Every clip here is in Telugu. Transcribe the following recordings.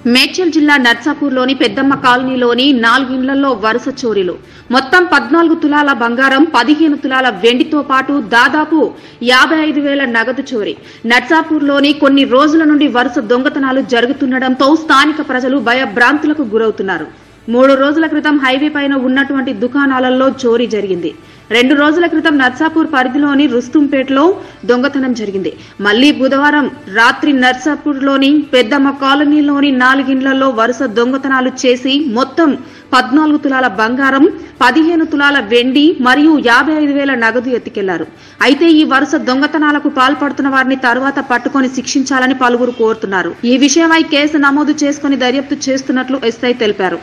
మేడ్చల్ జిల్లా నర్సాపూర్లోని పెద్దమ్మ కాలనీలోని నాలుగిండ్లలో వరుస చోరీలు మొత్తం పద్నాలుగు తులాల బంగారం పదిహేను తులాల వెండితో పాటు దాదాపు యాభై ఐదు వేల నగదు చోరీ నర్సాపూర్లోని కొన్ని రోజుల నుండి వరుస దొంగతనాలు జరుగుతుండటంతో స్థానిక ప్రజలు భయభ్రాంతులకు గురవుతున్నారు మూడు రోజుల క్రితం హైవే పైన ఉన్నటువంటి దుకాణాలలో చోరీ జరిగింది రెండు రోజుల క్రితం నర్సాపూర్ పరిధిలోని రుస్తుంపేటలో దొంగతనం జరిగింది మళ్లీ బుధవారం రాత్రి నర్సాపూర్లోని పెద్దమ్మ కాలనీలోని నాలుగిండ్లలో వరుస దొంగతనాలు చేసి మొత్తం పద్నాలుగు తులాల బంగారం పదిహేను తులాల వెండి మరియు యాభై ఐదు వేల నగదు ఎత్తుకెళ్లారు అయితే ఈ వరుస దొంగతనాలకు పాల్పడుతున్న వారిని తర్వాత పట్టుకొని శిక్షించాలని పలువురు కోరుతున్నారు ఈ విషయమై కేసు నమోదు చేసుకుని దర్యాప్తు చేస్తున్నట్లు ఎస్ఐ తెలిపారు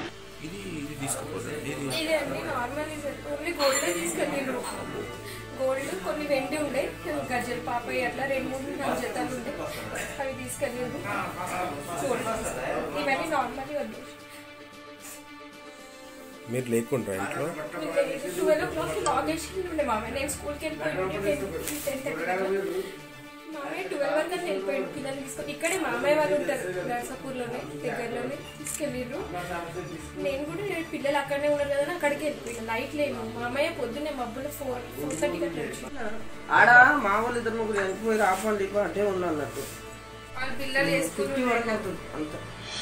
ఇదే అండి నార్మల్ ఇది ఓన్లీ గోల్డ్ తీసుకెళ్ళిండ్రు గోల్డ్ కొన్ని వెండి ఉండే గజ్జలు పాపయ్య అట్లా రెండు మూడు నాలుగు జతలు ఉండే అవి తీసుకెళ్ళిండ్రు చూడండి ఇవన్నీ నార్మల్ వదిలేసి మీరు లేకుండా ఇంట్లో ట్వెల్వ్ ఓ క్లాక్ లాగ్ వేసి ఉండే మామయ్య నేను స్కూల్కి వెళ్ళిపోయింది టెన్ థర్టీ మామయ్య ట్వెల్వ్ వరకు అని వెళ్ళిపోయాడు పిల్లలు తీసుకొని ఇక్కడే మామయ్య వాళ్ళు ఉంటారు నర్సాపూర్లోనే దగ్గరలోనే తీసుకెళ్ళిర్రు నేను కూడా నేను పిల్లలు అక్కడనే ఉన్నారు కదా అని అక్కడికి వెళ్ళిపోయాను లైట్ లేను మామయ్య పొద్దున్నే మబ్బులు ఫోర్ ఫోర్ థర్టీకి అట్లా వచ్చి ఆడ మా వాళ్ళు ఇద్దరు ముగ్గురు చనిపోయి రాపండి అంటే ఉన్నా అన్నట్టు వాళ్ళ పిల్లలు వేసుకుని ఫిఫ్టీ వరకు అవుతుంది అంత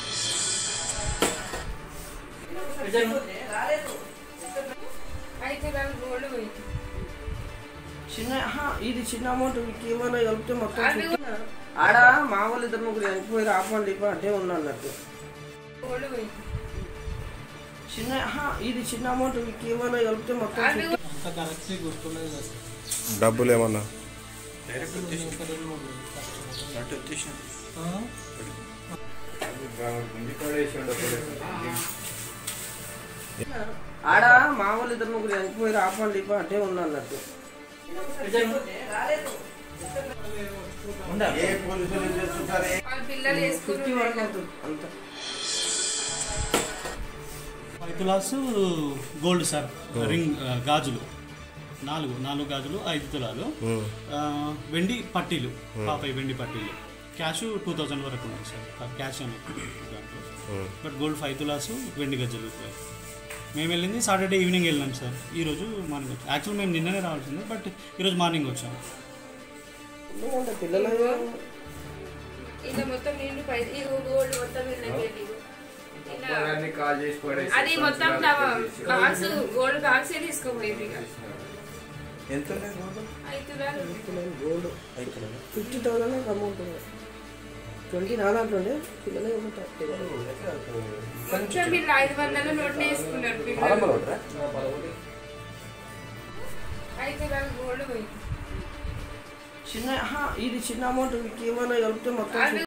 అయితే వాళ్ళు గోల్డ్ పోయింది చిన్న ఆహా, ఇది చిన్న అమౌంట్ ఏమైనా కలిపితే మొత్తం ఫిఫ్టీ ఆడ మా వాళ్ళు ఇద్దరు ముగ్గురు చనిపోయి రాపండి అంటే ఉన్నా అన్నట్టు గోల్డ్ పోయింది చిన్న ఆహా, ఇది చిన్న అమౌంట్ ఏమైనా కలిపితే మొత్తం ఫిఫ్టీ అంత కరెక్ట్గా గుర్తులేదు కదా సార్. డబ్బులు ఏమన్నా ఒక రెండు మూడు వేలు కష్టం. ఆ? ఆడ మా వాళ్ళు ఇద్దరు ముగ్గురు చనిపోయి రాపండి అంటే ఉన్నా అన్నట్టు వాళ్ళ పిల్లలు వేసుకుని ఫిఫ్టీ వరకు అవుతుంది అంత ఫైవ్ తులాస్ గోల్డ్ సార్ రింగ్ ఆ, గాజులు నాలుగు నాలుగు గాజులు ఐదు తులాలు ఆ, వెండి పట్టీలు పాపయ్య వెండి పట్టీలు క్యాష్ టూ థౌజండ్ వరకు ఉన్నాయి సార్ క్యాష్ అని దాంట్లో బట్ గోల్డ్ ఫైవ్ తులాస్ వెండి గజ్జలు మేము వెళ్ళింది సాటర్డే ఈవినింగ్ వెళ్ళినాం సార్ ఈరోజు మార్నింగ్ వచ్చాం యాక్చువల్ మేము నిన్ననే రావాల్సింది బట్ ఈరోజు మార్నింగ్ వచ్చాం ఎందుకంటే పిల్లలు ఇలా మొత్తం నిండు పై ఈ గోల్డ్ మొత్తం వీళ్ళకి ఇలా అది మొత్తం బాక్స్ గోల్డ్ బాక్స్ తీసుకోపోయింది ఇక ఎంత ఐదు తులాలు gold fifty thousand amount twenty నా దాంట్లో ఉండే పిల్లలే ఉంటారు మొత్తం వీళ్ళు ఐదు వందల నోట్లు వేసుకున్నారు పిల్లలు ఐదు తులాలు గోల్డ్ పోయింది చిన్న ఆహా, ఇది చిన్న అమౌంట్ ఏమైనా కలిపితే మొత్తం అది